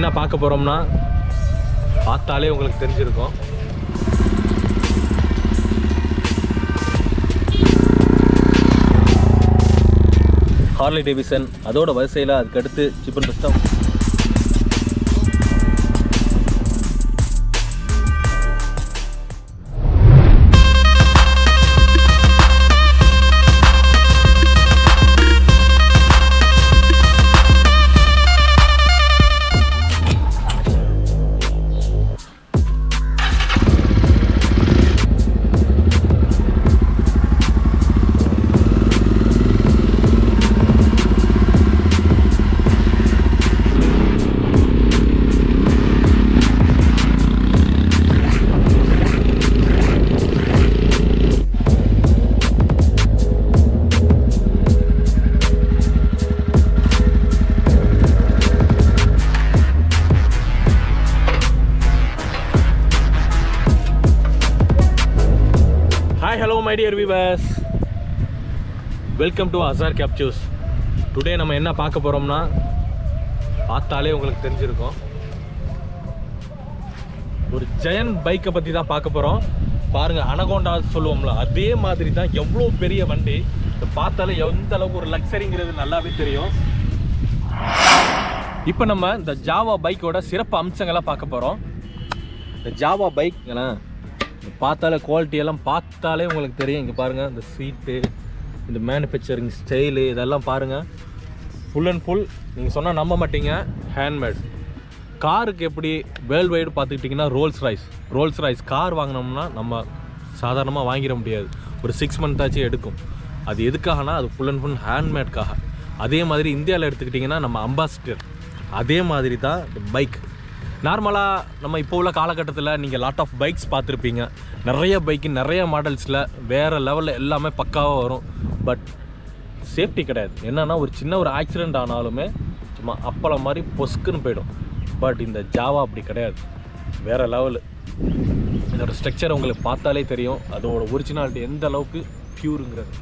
என்ன பார்க்க போகிறோம்னா பார்த்தாலே உங்களுக்கு தெரிஞ்சிருக்கும் ஹார்லி டேவிசன் அதோட வரிசையில் அதுக்கடுத்து சிப்பன் பெஸ்ட்டாக hi hello my dear viewers welcome to Azar capsules today நம்ம என்ன பார்க்க போகிறோம்னா பார்த்தாலே உங்களுக்கு தெரிஞ்சிருக்கும் ஒரு ஜெயன் பைக்கை பற்றி தான் பார்க்க போகிறோம் பாருங்கள் அனகோண்டா சொல்லுவோம்ல அதே மாதிரி தான் எவ்வளோ பெரிய வண்டி இதை பார்த்தாலே எந்த அளவுக்கு ஒரு லக்ஸரிங்கிறது நல்லாவே தெரியும் இப்போ நம்ம இந்த ஜாவா பைக்கோட சிறப்பு அம்சங்களை பார்க்க போகிறோம் இந்த ஜாவா பைக் பார்த்தாலே குவாலிட்டி எல்லாம் பார்த்தாலே உங்களுக்கு தெரியும் இங்கே பாருங்கள் இந்த சீட்டு இந்த மேனுஃபேக்சரிங் ஸ்டைலு இதெல்லாம் பாருங்கள் ஃபுல் அண்ட் ஃபுல் நீங்கள் சொன்னால் நம்ப மாட்டீங்க ஹேண்ட்மேட் காருக்கு எப்படி வேர்ல்டு வைடு பார்த்துக்கிட்டிங்கன்னா Rolls Royce Rolls Royce car வாங்கினோம்னா நம்ம சாதாரணமாக வாங்கிட முடியாது ஒரு சிக்ஸ் மந்த் ஆச்சு எடுக்கும் அது எதுக்காகனா அது ஃபுல் அண்ட் ஃபுல் ஹேண்ட்மேட்காக அதே மாதிரி இந்தியாவில் எடுத்துக்கிட்டிங்கன்னா நம்ம அம்பாசிடர் அதே மாதிரி தான் பைக் நார்மலாக நம்ம இப்போ உள்ள காலகட்டத்தில் நீங்கள் லாட் ஆஃப் பைக்ஸ் பார்த்துருப்பீங்க நிறைய பைக்கு நிறைய மாடல்ஸில் வேறு லெவலில் எல்லாமே பக்காவாக வரும் பட் சேஃப்டி கிடையாது என்னன்னா ஒரு சின்ன ஒரு ஆக்சிடெண்ட் ஆனாலுமே சும்மா அப்பளம் மாதிரி பொஸ்க்குன்னு போயிடும் பட் இந்த ஜாவா அப்படி கிடையாது வேறு லெவலு இதோட ஸ்ட்ரக்சர் உங்களுக்கு பார்த்தாலே தெரியும் அதோட ஒரிஜினாலிட்டி எந்த அளவுக்கு பியூருங்கிறது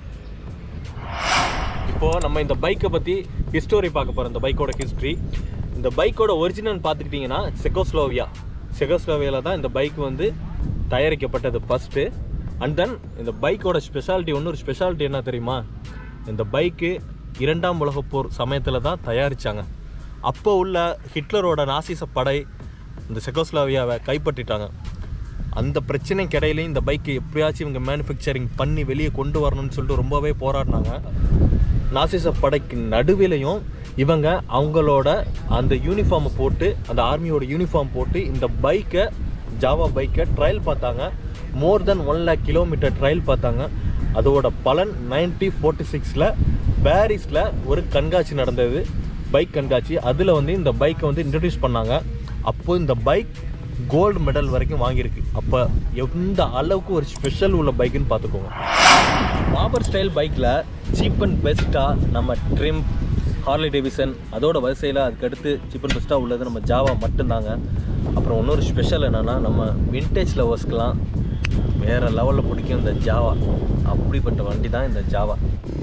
இப்போது நம்ம இந்த பைக்கை பற்றி ஹிஸ்டோரி பார்க்க போகிறோம் இந்த பைக்கோட ஹிஸ்ட்ரி இந்த பைக்கோட ஒரிஜினல் பார்த்துக்கிட்டிங்கன்னா செகோஸ்லோவியா செகோஸ்லோவியாவில் தான் இந்த பைக் வந்து தயாரிக்கப்பட்டது ஃபஸ்ட்டு அண்ட் தென் இந்த பைக்கோட ஸ்பெஷாலிட்டி இன்னொரு ஸ்பெஷாலிட்டி என்ன தெரியுமா இந்த பைக்கு இரண்டாம் உலகப் போர் சமயத்தில் தான் தயாரித்தாங்க அப்போ உள்ள ஹிட்லரோட நாசிச படை இந்த செகோஸ்லாவியாவை கைப்பற்றிட்டாங்க அந்த பிரச்சனைக்கு இடையிலையும் இந்த பைக்கை எப்படியாச்சும் இவங்க மேனுஃபேக்சரிங் பண்ணி வெளியே கொண்டு வரணும்னு சொல்லிட்டு ரொம்பவே போராடினாங்க நாசிச படைக்கு நடுவிலையும் இவங்க அவங்களோட அந்த யூனிஃபார்மை போட்டு அந்த ஆர்மியோட யூனிஃபார்ம் போட்டு இந்த பைக்கை ஜாவா பைக்கை ட்ரையல் பார்த்தாங்க more then one lakh kilometer trial பார்த்தாங்க அதோட பலன் நைன்டி ஃபோர்ட்டி சிக்ஸில் பாரிஸில் ஒரு கண்காட்சி நடந்தது பைக் கண்காட்சி அதில் வந்து இந்த பைக்கை வந்து இன்ட்ரடியூஸ் பண்ணாங்க அப்போ இந்த பைக் கோல்டு மெடல் வரைக்கும் வாங்கியிருக்கு அப்போ எந்த அளவுக்கு ஒரு ஸ்பெஷல் உள்ள பைக்குன்னு பார்த்துக்கோங்க பாபர் ஸ்டைல் பைக்கில் சீப் அண்ட் பெஸ்ட்டாக நம்ம ட்ரிம் ஹார்லி டேவிசன் அதோட வரிசையில் அதுக்கடுத்து சீப் அண்ட் பெஸ்ட்டாக உள்ளது நம்ம ஜாவா மட்டும்தாங்க அப்புறம் இன்னொரு ஸ்பெஷல் என்னென்னா நம்ம விண்டேஜ் லவர்ஸ்க்கெலாம் வேறு லெவலில் பிடிக்கும் இந்த ஜாவா அப்படிப்பட்ட வண்டி தான் இந்த ஜாவா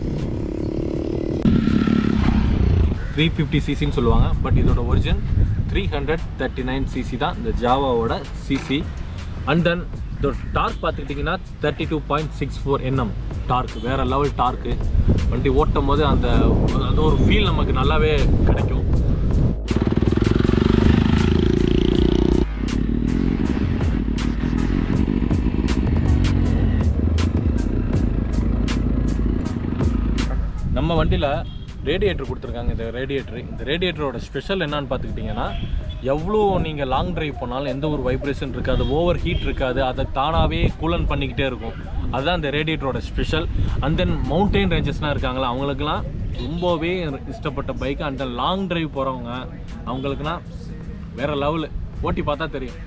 த்ரீ ஃபிஃப்டி சிசின்னு சொல்லுவாங்க பட் இதோட origin three hundred thirty nine CC தான் இந்த ஜாவாவோட சிசி அண்ட் தென் இதோட டார்க் பார்த்துக்கிட்டிங்கன்னா thirty two point six four NM torque வேறு லெவல் டார்க்கு வண்டி ஓட்டும் போது அந்த அந்த ஒரு ஃபீல் நமக்கு நல்லாவே கிடைக்கும் நம்ம வண்டியில் ரேடியேட்டர் கொடுத்துருக்காங்க இந்த ரேடியேட்டர் இந்த ரேடியேட்டரோட ஸ்பெஷல் என்னன்னு பார்த்துக்கிட்டிங்கன்னா எவ்வளோ நீங்கள் லாங் டிரைவ் போனாலும் எந்த ஒரு வைப்ரேஷன் இருக்காது ஓவர் ஹீட் இருக்காது அதை தானாகவே கூலன் பண்ணிக்கிட்டே இருக்கும் அதுதான் இந்த ரேடியேட்டரோட ஸ்பெஷல் அண்ட் தென் மவுண்டெயின் ரேஞ்சஸ்லாம் இருக்காங்களா அவங்களுக்குலாம் ரொம்பவே இஷ்டப்பட்ட bike and then long drive போகிறவங்க அவங்களுக்குலாம் வேறு லெவலு ஓட்டி பார்த்தா தெரியும்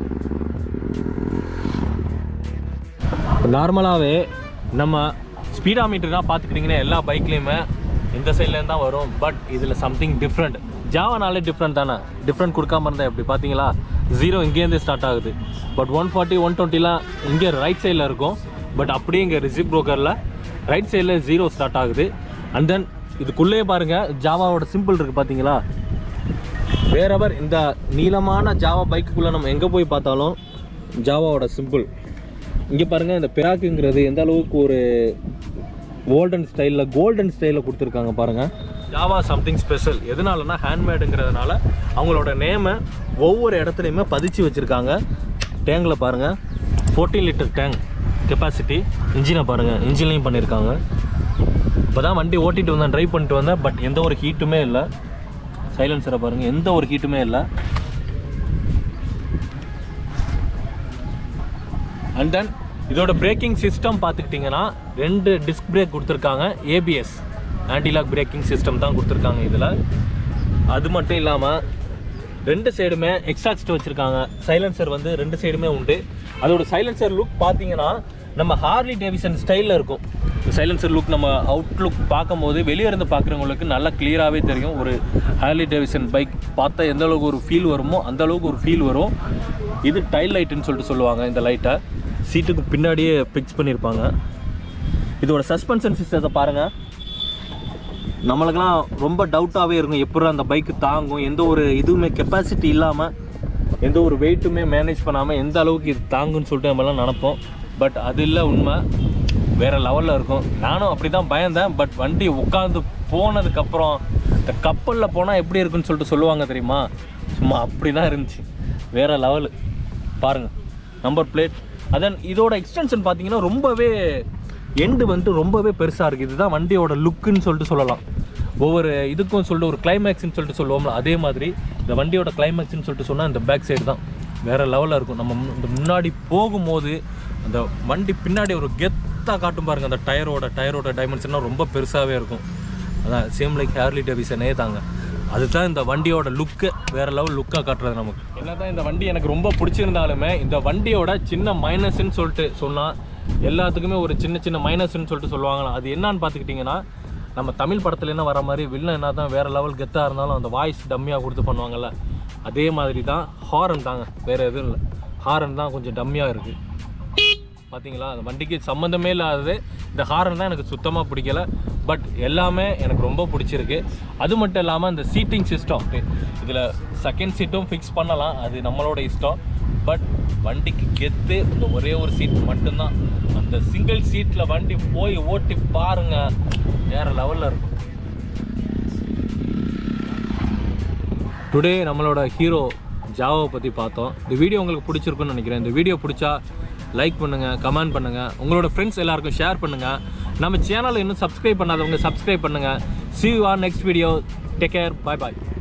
நார்மலாகவே நம்ம ஸ்பீடா மீட்டர் தான் பார்த்துக்கிட்டிங்கன்னா எல்லா பைக்லேயுமே இந்த சைட்லேருந்து தான் வரும் பட் இதில் சம்திங் டிஃப்ரெண்ட் ஜாவானாலே டிஃப்ரெண்ட் தானே டிஃப்ரெண்ட் கொடுக்காம இருந்தால் எப்படி பார்த்தீங்களா ஜீரோ இங்கேருந்து ஸ்டார்ட் ஆகுது பட் ஒன் ஃபார்ட்டி ஒன் டுவெண்ட்டிலாம் இங்கே ரைட் சைடில் இருக்கும் பட் அப்படியே இங்கே ரிசிப் ப்ரோக்கரில் ரைட் சைடில் ஜீரோ ஸ்டார்ட் ஆகுது அண்ட் தென் இதுக்குள்ளேயே பாருங்கள் ஜாவாவோட சிம்பிள் இருக்குது பார்த்தீங்களா வேறவர் இந்த நீளமான ஜாவா பைக்குக்குள்ளே நம்ம எங்கே போய் பார்த்தாலும் ஜாவாவோட சிம்பிள் இங்கே பாருங்கள் இந்த பிராக்குங்கிறது எந்த அளவுக்கு ஒரு கோல்டன் ஸ்டைலில் கோல்டன் ஸ்டைலில் கொடுத்துருக்காங்க பாருங்கள் ஜாவா சம்திங் ஸ்பெஷல் எதனாலனா ஹேண்ட்மேடுங்கிறதுனால அவங்களோட நேமை ஒவ்வொரு இடத்துலையுமே பதிச்சு வச்சுருக்காங்க டேங்கில் பாருங்கள் 14 லிட்டர் டேங்க் கெப்பாசிட்டி இன்ஜினை பாருங்கள் இன்ஜின்லையும் பண்ணியிருக்காங்க இப்போ தான் வண்டி ஓட்டிட்டு வந்தேன் ட்ரைவ் பண்ணிட்டு வந்தேன் பட் எந்த ஒரு ஹீட்டுமே இல்லை சைலன்சரை பாருங்கள் எந்த ஒரு ஹீட்டுமே இல்லை அண்ட் தென் இதோட பிரேக்கிங் சிஸ்டம் பார்த்துக்கிட்டிங்கன்னா ரெண்டு டிஸ்க் பிரேக் கொடுத்துருக்காங்க ஏபிஎஸ் ஆன்டிலாக் பிரேக்கிங் சிஸ்டம் தான் கொடுத்துருக்காங்க இதில் அது மட்டும் இல்லாமல் ரெண்டு சைடுமே எக்ஸாஸ்ட் வச்சுருக்காங்க சைலன்சர் வந்து ரெண்டு சைடுமே உண்டு அதோட சைலன்சர் லுக் பார்த்தீங்கன்னா நம்ம ஹார்லி டேவிசன் ஸ்டைலில் இருக்கும் சைலன்சர் லுக் நம்ம அவுட்லுக் பார்க்கும்போது வெளியே இருந்து பார்க்குறவங்களுக்கு நல்லா கிளியராகவே தெரியும் ஒரு ஹார்லி டேவிசன் பைக் பார்த்தா எந்த அளவுக்கு ஒரு ஃபீல் வருமோ அந்த அளவுக்கு ஒரு ஃபீல் வரும் இது டைல் லைட்டுன்னு சொல்லிட்டு சொல்லுவாங்க இந்த லைட்டை சீட்டுக்கு பின்னாடியே ஃபிக்ஸ் பண்ணியிருப்பாங்க இதோட சஸ்பென்ஷன் சிஸ்டத்தை பாருங்கள் நம்மளுக்கெல்லாம் ரொம்ப டவுட்டாகவே இருக்கும் எப்படி அந்த பைக்கு தாங்கும் எந்த ஒரு இதுவுமே கெப்பாசிட்டி இல்லாமல் எந்த ஒரு வெயிட்டுமே மேனேஜ் பண்ணாமல் எந்த அளவுக்கு இது தாங்குன்னு சொல்லிட்டு நம்மலாம் நினப்போம் பட் அது இல்லை உண்மை வேறு லெவலில் இருக்கும் நானும் அப்படி தான் பயந்தேன் பட் வண்டி உட்காந்து போனதுக்கப்புறம் இந்த கப்பலில் போனால் எப்படி இருக்குன்னு சொல்லிட்டு சொல்லுவாங்க தெரியுமா சும்மா அப்படி தான் இருந்துச்சு வேறு லெவலு பாருங்கள் நம்பர் பிளேட் அதன் இதோட எக்ஸ்டென்ஷன் பார்த்தீங்கன்னா ரொம்பவே எண்டு வந்துட்டு ரொம்பவே பெருசாக இருக்குது இதுதான் வண்டியோட லுக்குன்னு சொல்லிட்டு சொல்லலாம் ஒவ்வொரு இதுக்கும் சொல்லிட்டு ஒரு கிளைமேக்ஸ்னு சொல்லிட்டு சொல்லுவோம்ல அதே மாதிரி இந்த வண்டியோட கிளைமேக்ஸ்னு சொல்லிட்டு சொன்னால் இந்த பேக் சைடு தான் வேறு லெவலில் இருக்கும் நம்ம மு- இந்த முன்னாடி போகும்போது அந்த வண்டி பின்னாடி ஒரு கெத்தாக காட்டும் பாருங்க அந்த டயரோட டயரோட டைமென்ஷன்லாம் ரொம்ப பெருசாகவே இருக்கும் அதான் சேம் லைக் ஹேர்லி டெவிசனே தாங்க அதுதான் இந்த வண்டியோட லுக்கு வேற லெவல் லுக்காக காட்டுறது நமக்கு என்னதான் இந்த வண்டி எனக்கு ரொம்ப பிடிச்சிருந்தாலுமே இந்த வண்டியோட சின்ன மைனஸ்ன்னு சொல்லிட்டு சொன்னால் எல்லாத்துக்குமே ஒரு சின்ன சின்ன மைனஸ்ன்னு சொல்லிட்டு சொல்லுவாங்க அது என்னன்னு பார்த்துக்கிட்டிங்கன்னா நம்ம தமிழ் படத்துல என்ன வர மாதிரி வில்லன் என்ன தான் வேற லெவல் கெத்தாக இருந்தாலும் அந்த வாய்ஸ் டம்மியாக கொடுத்து பண்ணுவாங்கல்ல அதே மாதிரி தான் ஹாரன் தாங்க வேற எதுவும் இல்லை ஹாரன் தான் கொஞ்சம் டம்மியாக இருக்குது பார்த்தீங்களா அந்த வண்டிக்கு சம்மந்தமே இல்லாதது இந்த ஹாரன் தான் எனக்கு சுத்தமாக பிடிக்கல பட் எல்லாமே எனக்கு ரொம்ப பிடிச்சிருக்கு அது மட்டும் இல்லாமல் இந்த சீட்டிங் சிஸ்டம் இதில் செகண்ட் சீட்டும் ஃபிக்ஸ் பண்ணலாம் அது நம்மளோட இஷ்டம் பட் வண்டிக்கு கெத்து இந்த ஒரே ஒரு சீட் மட்டும்தான் அந்த சிங்கிள் சீட்டில் வண்டி போய் ஓட்டி பாருங்க வேற லெவலில் இருக்கும் டுடே நம்மளோட ஹீரோ ஜாவாவை பற்றி பார்த்தோம் இந்த வீடியோ உங்களுக்கு பிடிச்சிருக்குன்னு நினைக்கிறேன் இந்த வீடியோ பிடிச்சா லைக் பண்ணுங்கள் கமெண்ட் பண்ணுங்கள் உங்களோட ஃப்ரெண்ட்ஸ் எல்லாருக்கும் ஷேர் பண்ணுங்கள் நம்ம சேனலை இன்னும் சப்ஸ்கிரைப் பண்ணாதவங்க சப்ஸ்கிரைப் பண்ணுங்கள் see you on next video take care bye bye